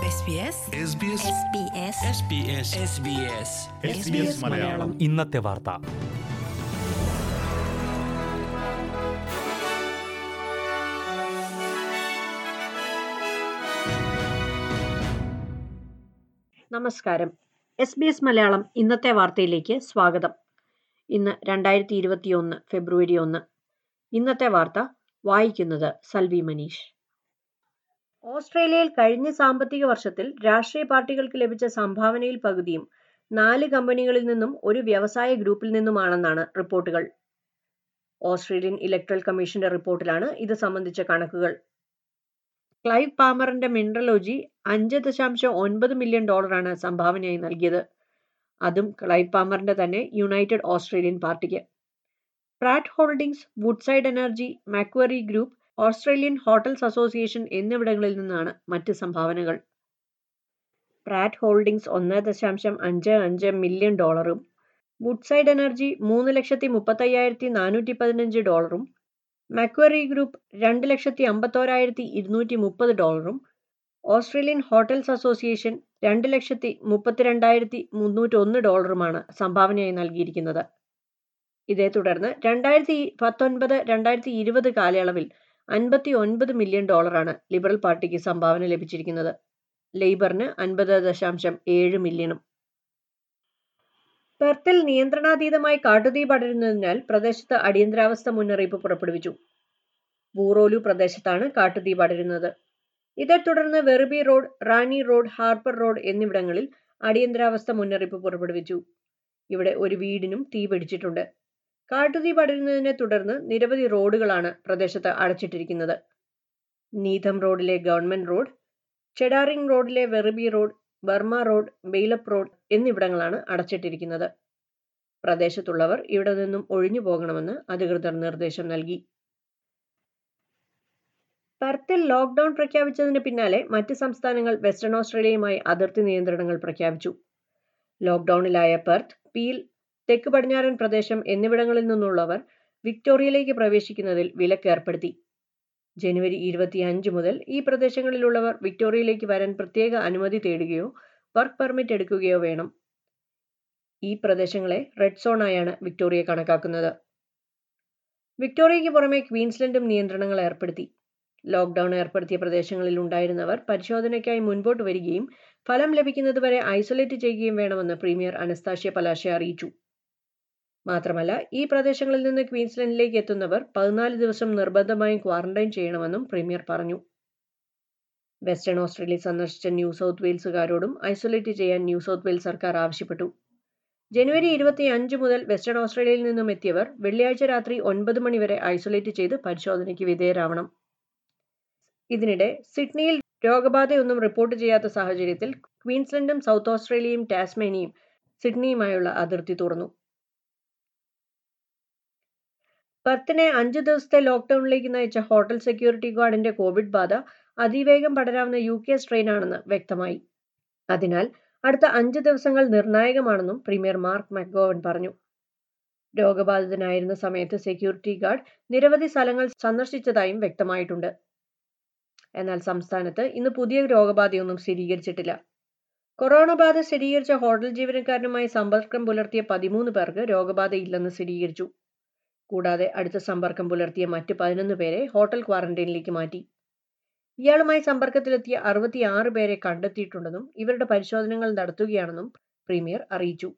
SBS SBS SBS SBS SBS SBS Malayalam ഇന്നത്തെ വാർത്ത നമസ്കാരം എസ് ബി എസ് മലയാളം ഇന്നത്തെ വാർത്തയിലേക്ക് സ്വാഗതം ഇന്ന് രണ്ടായിരത്തി ഇരുപത്തിയൊന്ന് ഫെബ്രുവരി ഒന്ന് ഇന്നത്തെ വാർത്ത വായിക്കുന്നത് സൽവി മനീഷ് ഓസ്ട്രേലിയയിൽ കഴിഞ്ഞ സാമ്പത്തിക വർഷത്തിൽ രാഷ്ട്രീയ പാർട്ടികൾക്ക് ലഭിച്ച സംഭാവനയിൽ പകുതിയും നാല് കമ്പനികളിൽ നിന്നും ഒരു വ്യവസായ ഗ്രൂപ്പിൽ നിന്നുമാണെന്നാണ് റിപ്പോർട്ടുകൾ ഓസ്ട്രേലിയൻ ഇലക്ട്രൽ കമ്മീഷന്റെ റിപ്പോർട്ടിലാണ് ഇത് സംബന്ധിച്ച കണക്കുകൾ ക്ലൈവ് പാമറിന്റെ മിനറലോജി അഞ്ച് ദശാംശം ഒൻപത് മില്യൺ ഡോളറാണ് സംഭാവനയായി നൽകിയത് അതും ക്ലൈവ് പാമറിന്റെ തന്നെ യുണൈറ്റഡ് ഓസ്ട്രേലിയൻ പാർട്ടിക്ക് Pratt Holdings Woodside Energy Macquarie Group Australian Hotels Association എന്നിവിടങ്ങളിൽ നിന്നാണ് മറ്റ് സംഭാവനകൾ പ്രാറ്റ് ഹോൾഡിംഗ്സ് ഒന്ന് ദശാംശം അഞ്ച് അഞ്ച് മില്യൺ ഡോളറും വുഡ്സൈഡ് എനർജി മൂന്ന് ലക്ഷത്തി മുപ്പത്തയ്യായിരത്തി നാനൂറ്റി പതിനഞ്ച് ഡോളറും മക്വറി ഗ്രൂപ്പ് രണ്ട് ലക്ഷത്തി അമ്പത്തോരായിരത്തി ഇരുന്നൂറ്റി മുപ്പത് ഡോളറും ഓസ്ട്രേലിയൻ ഹോട്ടൽസ് അസോസിയേഷൻ രണ്ട് ലക്ഷത്തി മുപ്പത്തിരണ്ടായിരത്തി മുന്നൂറ്റി ഒന്ന് ഡോളറുമാണ് സംഭാവനയായി നൽകിയിരിക്കുന്നത് ഇതേ തുടർന്ന് രണ്ടായിരത്തി പത്തൊൻപത് രണ്ടായിരത്തി ഇരുപത് കാലയളവിൽ അൻപത്തി ഒൻപത് മില്യൺ ഡോളറാണ് ലിബറൽ പാർട്ടിക്ക് സംഭാവന ലഭിച്ചിരിക്കുന്നത് ലേബറിന് അൻപത് ദശാംശം ഏഴ് മില്യണും പെർത്തിൽ നിയന്ത്രണാതീതമായി കാട്ടുതീ പടരുന്നതിനാൽ പ്രദേശത്ത് അടിയന്തരാവസ്ഥ മുന്നറിയിപ്പ് പുറപ്പെടുവിച്ചു ബൂറോലു പ്രദേശത്താണ് കാട്ടുതീ പടരുന്നത് ഇതേ തുടർന്ന് വെറുബി റോഡ് റാണി റോഡ് ഹാർപ്പർ റോഡ് എന്നിവിടങ്ങളിൽ അടിയന്തരാവസ്ഥ മുന്നറിയിപ്പ് പുറപ്പെടുവിച്ചു ഇവിടെ ഒരു വീടിനും തീ പിടിച്ചിട്ടുണ്ട് കാട്ടുതീ പടരുന്നതിനെ തുടർന്ന് നിരവധി റോഡുകളാണ് പ്രദേശത്ത് അടച്ചിട്ടിരിക്കുന്നത് നീതം റോഡിലെ ഗവൺമെന്റ് റോഡ് ചെഡാറിംഗ് റോഡിലെ വെറുബി Road Burma Road Bailup Road എന്നിവിടങ്ങളാണ് അടച്ചിട്ടിരിക്കുന്നത് പ്രദേശത്തുള്ളവർ ഇവിടെ നിന്നും ഒഴിഞ്ഞു പോകണമെന്ന് അധികൃതർ നിർദ്ദേശം നൽകി പെർത്തിൽ ലോക്ക്ഡൌൺ പ്രഖ്യാപിച്ചതിന് പിന്നാലെ മറ്റ് സംസ്ഥാനങ്ങൾ വെസ്റ്റേൺ ഓസ്ട്രേലിയയുമായി അതിർത്തി നിയന്ത്രണങ്ങൾ പ്രഖ്യാപിച്ചു ലോക്ക്ഡൌണിലായ പെർത്ത് പീൽ തെക്ക് പടിഞ്ഞാറൻ പ്രദേശം എന്നിവിടങ്ങളിൽ നിന്നുള്ളവർ വിക്ടോറിയയിലേക്ക് പ്രവേശിക്കുന്നതിൽ വിലക്ക് ഏർപ്പെടുത്തി ജനുവരി ഇരുപത്തിയഞ്ച് മുതൽ ഈ പ്രദേശങ്ങളിലുള്ളവർ വിക്ടോറിയയിലേക്ക് വരാൻ പ്രത്യേക അനുമതി തേടുകയോ വർക്ക് പെർമിറ്റ് എടുക്കുകയോ വേണം ഈ പ്രദേശങ്ങളെ റെഡ് സോണായാണ് വിക്ടോറിയ കണക്കാക്കുന്നത് വിക്ടോറിയയ്ക്ക് പുറമെ ക്വീൻസ്ലൻഡും നിയന്ത്രണങ്ങൾ ഏർപ്പെടുത്തി ലോക്ക്ഡൌൺ ഏർപ്പെടുത്തിയ പ്രദേശങ്ങളിൽ ഉണ്ടായിരുന്നവർ പരിശോധനയ്ക്കായി മുൻപോട്ട് വരികയും ഫലം ലഭിക്കുന്നതുവരെ ഐസൊലേറ്റ് ചെയ്യുകയും വേണമെന്ന് പ്രീമിയർ അനസ്താഷ്യ പലാശെ അറിയിച്ചു മാത്രമല്ല ഈ പ്രദേശങ്ങളിൽ നിന്ന് ക്വീൻസ്ലൻഡിലേക്ക് എത്തുന്നവർ പതിനാല് ദിവസം നിർബന്ധമായും ക്വാറന്റൈൻ ചെയ്യണമെന്നും പ്രീമിയർ പറഞ്ഞു വെസ്റ്റേൺ ഓസ്ട്രേലിയ സന്ദർശിച്ച ന്യൂ സൗത്ത് വെയിൽസുകാരോടും ഐസൊലേറ്റ് ചെയ്യാൻ ന്യൂ സൗത്ത് വെയിൽസ് സർക്കാർ ആവശ്യപ്പെട്ടു ജനുവരി ഇരുപത്തി അഞ്ച് മുതൽ വെസ്റ്റേൺ ഓസ്ട്രേലിയയിൽ നിന്നും എത്തിയവർ വെള്ളിയാഴ്ച രാത്രി ഒൻപത് മണിവരെ ഐസൊലേറ്റ് ചെയ്ത് പരിശോധനയ്ക്ക് വിധേയരാവണം ഇതിനിടെ സിഡ്നിയിൽ രോഗബാധയൊന്നും റിപ്പോർട്ട് ചെയ്യാത്ത സാഹചര്യത്തിൽ ക്വീൻസ്ലൻഡും സൗത്ത് ഓസ്ട്രേലിയയും ടാസ്മേനിയും സിഡ്നിയുമായുള്ള അതിർത്തി തുറന്നു പെർത്തിനെ അഞ്ച് ദിവസത്തെ ലോക്ക്ഡൌണിലേക്ക് നയിച്ച ഹോട്ടൽ സെക്യൂരിറ്റി ഗാർഡിന്റെ കോവിഡ് ബാധ അതിവേഗം പടരാവുന്ന യു കെ സ്ട്രെയിനാണെന്ന് വ്യക്തമായി അതിനാൽ അടുത്ത അഞ്ച് ദിവസങ്ങൾ നിർണായകമാണെന്നും പ്രീമിയർ മാർക്ക് മക്ഗോവൻ പറഞ്ഞു രോഗബാധിതനായിരുന്ന സമയത്ത് സെക്യൂരിറ്റി ഗാർഡ് നിരവധി സ്ഥലങ്ങൾ സന്ദർശിച്ചതായും വ്യക്തമായിട്ടുണ്ട് എന്നാൽ സംസ്ഥാനത്ത് ഇന്ന് പുതിയ രോഗബാധയൊന്നും സ്ഥിരീകരിച്ചിട്ടില്ല കൊറോണ ബാധ സ്ഥിരീകരിച്ച ഹോട്ടൽ ജീവനക്കാരനുമായി സമ്പർക്കം പുലർത്തിയ പതിമൂന്ന് പേർക്ക് രോഗബാധയില്ലെന്ന് സ്ഥിരീകരിച്ചു കൂടാതെ അടുത്ത സമ്പർക്കം പുലർത്തിയ മറ്റ് പതിനൊന്ന് പേരെ ഹോട്ടൽ ക്വാറന്റൈനിലേക്ക് മാറ്റി ഇയാളുമായി സമ്പർക്കത്തിലെത്തിയ അറുപത്തിയാറ് പേരെ കണ്ടെത്തിയിട്ടുണ്ടെന്നും ഇവരുടെ പരിശോധനകൾ നടത്തുകയാണെന്നും പ്രീമിയർ അറിയിച്ചു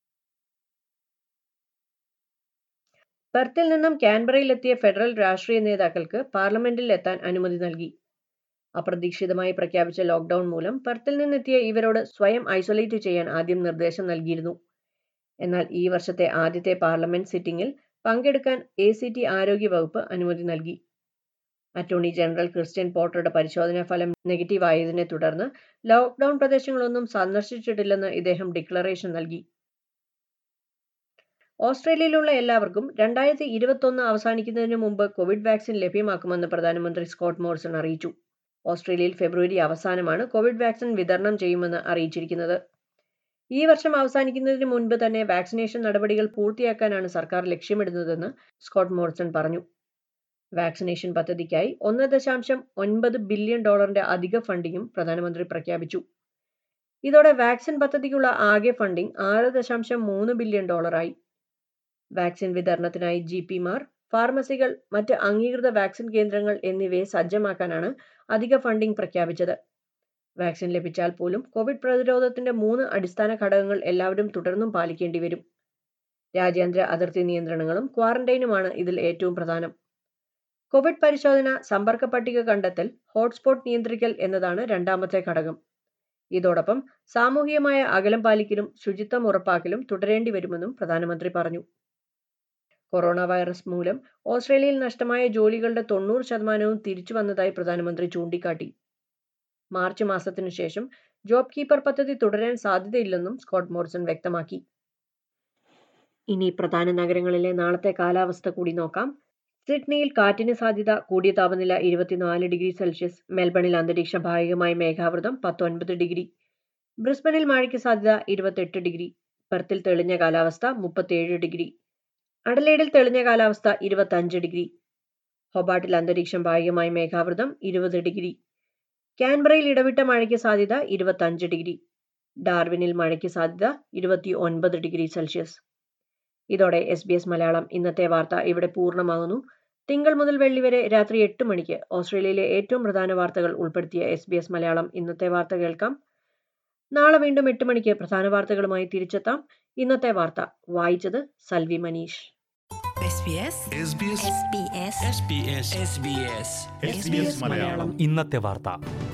പെർത്തിൽ നിന്നും കാൻബറയിലെത്തിയ ഫെഡറൽ രാഷ്ട്രീയ നേതാക്കൾക്ക് പാർലമെന്റിൽ എത്താൻ അനുമതി നൽകി അപ്രതീക്ഷിതമായി പ്രഖ്യാപിച്ച ലോക്ക്ഡൌൺ മൂലം പെർത്തിൽ നിന്നെത്തിയ ഇവരോട് സ്വയം ഐസൊലേറ്റ് ചെയ്യാൻ ആദ്യം നിർദ്ദേശം നൽകിയിരുന്നു എന്നാൽ ഈ വർഷത്തെ ആദ്യത്തെ പാർലമെന്റ് സിറ്റിംഗിൽ പങ്കെടുക്കാൻ എ സി ടി ആരോഗ്യ വകുപ്പ് അനുമതി നൽകി അറ്റോർണി ജനറൽ ക്രിസ്ത്യൻ പോട്ടറുടെ പരിശോധനാ ഫലം നെഗറ്റീവ് ആയതിനെ തുടർന്ന് ലോക്ക്ഡൌൺ പ്രദേശങ്ങളൊന്നും സന്ദർശിച്ചിട്ടില്ലെന്ന് ഇദ്ദേഹം ഡിക്ലറേഷൻ നൽകി ഓസ്ട്രേലിയയിലുള്ള എല്ലാവർക്കും രണ്ടായിരത്തി ഇരുപത്തൊന്ന് അവസാനിക്കുന്നതിന് മുമ്പ് കോവിഡ് വാക്സിൻ ലഭ്യമാക്കുമെന്ന് പ്രധാനമന്ത്രി സ്കോട്ട് മോറിസൺ അറിയിച്ചു ഓസ്ട്രേലിയയിൽ ഫെബ്രുവരി അവസാനമാണ് കോവിഡ് വാക്സിൻ വിതരണം ചെയ്യുമെന്ന് അറിയിച്ചിരിക്കുന്നത് ഈ വർഷം അവസാനിക്കുന്നതിന് മുൻപ് തന്നെ വാക്സിനേഷൻ നടപടികൾ പൂർത്തിയാക്കാനാണ് സർക്കാർ ലക്ഷ്യമിടുന്നതെന്ന് സ്കോട്ട് മോറിസൺ പറഞ്ഞു വാക്സിനേഷൻ പദ്ധതിക്കായി ഒന്ന് ദശാംശം ഒൻപത് ബില്യൺ ഡോളറിന്റെ അധിക ഫണ്ടിങ്ങും പ്രധാനമന്ത്രി പ്രഖ്യാപിച്ചു ഇതോടെ വാക്സിൻ പദ്ധതിക്കുള്ള ആകെ ഫണ്ടിംഗ് ആറ് ദശാംശം മൂന്ന് ബില്യൺ ഡോളറായി വാക്സിൻ വിതരണത്തിനായി ജി പിമാർ ഫാർമസികൾ മറ്റ് അംഗീകൃത വാക്സിൻ കേന്ദ്രങ്ങൾ എന്നിവയെ സജ്ജമാക്കാനാണ് അധിക ഫണ്ടിംഗ് പ്രഖ്യാപിച്ചത് വാക്സിൻ ലഭിച്ചാൽ പോലും കോവിഡ് പ്രതിരോധത്തിന്റെ മൂന്ന് അടിസ്ഥാന ഘടകങ്ങൾ എല്ലാവരും തുടർന്നും പാലിക്കേണ്ടി വരും രാജ്യാന്തര അതിർത്തി നിയന്ത്രണങ്ങളും ക്വാറന്റൈനുമാണ് ഇതിൽ ഏറ്റവും പ്രധാനം കോവിഡ് പരിശോധന സമ്പർക്ക പട്ടിക കണ്ടെത്തൽ ഹോട്ട്സ്പോട്ട് നിയന്ത്രിക്കൽ എന്നതാണ് രണ്ടാമത്തെ ഘടകം ഇതോടൊപ്പം സാമൂഹികമായ അകലം പാലിക്കലും ശുചിത്വം ഉറപ്പാക്കലും തുടരേണ്ടി വരുമെന്നും പ്രധാനമന്ത്രി പറഞ്ഞു കൊറോണ വൈറസ് മൂലം ഓസ്ട്രേലിയയിൽ നഷ്ടമായ ജോലികളുടെ തൊണ്ണൂറ് ശതമാനവും തിരിച്ചു വന്നതായി പ്രധാനമന്ത്രി ചൂണ്ടിക്കാട്ടി മാർച്ച് മാസത്തിനു ശേഷം ജോബ് കീപ്പർ പദ്ധതി തുടരാൻ സാധ്യതയില്ലെന്നും സ്കോട്ട് മോറിസൺ വ്യക്തമാക്കി ഇനി പ്രധാന നഗരങ്ങളിലെ നാളത്തെ കാലാവസ്ഥ കൂടി നോക്കാം സിഡ്നിയിൽ കാറ്റിന് സാധ്യത കൂടിയ താപനില ഇരുപത്തിനാല് ഡിഗ്രി സെൽഷ്യസ് മെൽബണിൽ അന്തരീക്ഷം ഭാഗികമായി മേഘാവൃതം പത്തൊൻപത് ഡിഗ്രി ബ്രിസ്ബനിൽ മഴയ്ക്ക് സാധ്യത ഇരുപത്തെട്ട് ഡിഗ്രി പെർത്തിൽ തെളിഞ്ഞ കാലാവസ്ഥ മുപ്പത്തേഴ് ഡിഗ്രി അഡലേഡിൽ തെളിഞ്ഞ കാലാവസ്ഥ ഇരുപത്തഞ്ച് ഡിഗ്രി ഹൊബാട്ടിൽ അന്തരീക്ഷം ഭാഗികമായി മേഘാവൃതം ഇരുപത് ഡിഗ്രി കാൻബറയിൽ ഇടവിട്ട മഴയ്ക്ക് സാധ്യത ഇരുപത്തഞ്ച് ഡിഗ്രി ഡാർവിനിൽ മഴയ്ക്ക് സാധ്യത ഇരുപത്തി ഒൻപത് ഡിഗ്രി സെൽഷ്യസ് ഇതോടെ എസ് ബി എസ് മലയാളം ഇന്നത്തെ വാർത്ത ഇവിടെ പൂർണ്ണമാകുന്നു തിങ്കൾ മുതൽ വെള്ളി വരെ രാത്രി എട്ട് മണിക്ക് ഓസ്ട്രേലിയയിലെ ഏറ്റവും പ്രധാന വാർത്തകൾ ഉൾപ്പെടുത്തിയ എസ് ബി എസ് മലയാളം ഇന്നത്തെ വാർത്ത കേൾക്കാം നാളെ വീണ്ടും എട്ട് മണിക്ക് പ്രധാന വാർത്തകളുമായി തിരിച്ചെത്താം ഇന്നത്തെ വാർത്ത വായിച്ചത് Salvi Manish SBS SBS SBS SBS SBS SBS Malayalam ഇന്നത്തെ വാർത്ത